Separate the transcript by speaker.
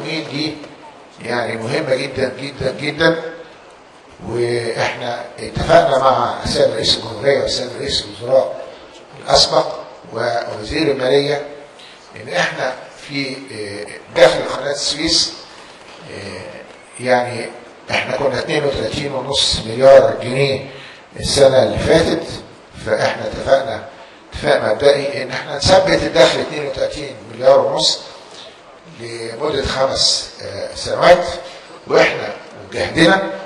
Speaker 1: التمويل دي يعني مهمة جدا جدا جدا واحنا اتفقنا مع السيد رئيس الجمهورية والسيد رئيس الوزراء الأسبق ووزير المالية ان احنا في اه، داخل قناة السويس اه، يعني احنا كنا 32.5 مليار جنيه السنة اللي فاتت فاحنا اتفقنا اتفاق مبدئي ان احنا نثبت الدخل 32 مليار ونص لمدة خمس اه، سنوات واحنا جهدنا